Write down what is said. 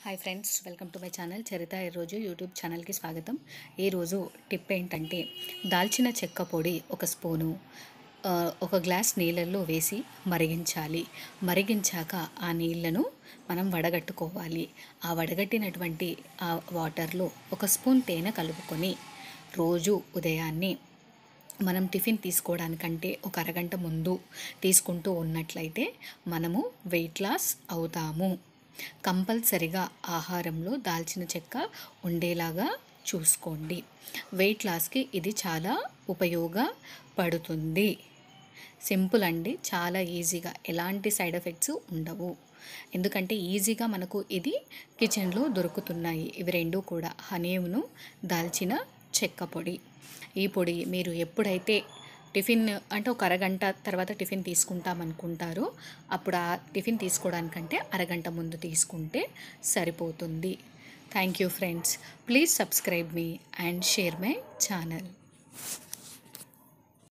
hi friends welcome to my channel Charitha ఈరోజు YouTube ఛానల్కి స్వాగతం ఈరోజు టిప్ ఏంటంటే దాల్చిన చెక్క పొడి ఒక స్పూను ఆ, ఒక గ్లాస్ నీళ్ళల్లో వేసి మరిగించాలి మరిగించాక ఆ నీళ్ళను మనం వడగట్టుకోవాలి ఆ వడగట్టినటువంటి ఆ వాటర్లో ఒక స్పూన్ తేనె కలుపుకొని రోజు ఉదయాన్నే మనం టిఫిన్ తీసుకోవడానికంటే ఒక అరగంట ముందు తీసుకుంటూ ఉన్నట్లయితే మనము వెయిట్ లాస్ అవుతాము కంపల్సరిగా ఆహారంలో దాల్చిన చెక్క ఉండేలాగా చూసుకోండి వెయిట్ లాస్కి ఇది చాలా ఉపయోగపడుతుంది సింపుల్ అండి చాలా ఈజీగా ఎలాంటి సైడ్ ఎఫెక్ట్స్ ఉండవు ఎందుకంటే ఈజీగా మనకు ఇది కిచెన్లో దొరుకుతున్నాయి ఇవి రెండు కూడా హనీమును దాల్చిన చెక్క పొడి ఈ పొడి మీరు ఎప్పుడైతే టిఫిన్ అంటే ఒక అరగంట తర్వాత టిఫిన్ తీసుకుంటాం అనుకుంటారో అప్పుడు ఆ టిఫిన్ తీసుకోవడానికంటే అరగంట ముందు తీసుకుంటే సరిపోతుంది thank you friends please subscribe మీ అండ్ షేర్ మై ఛానల్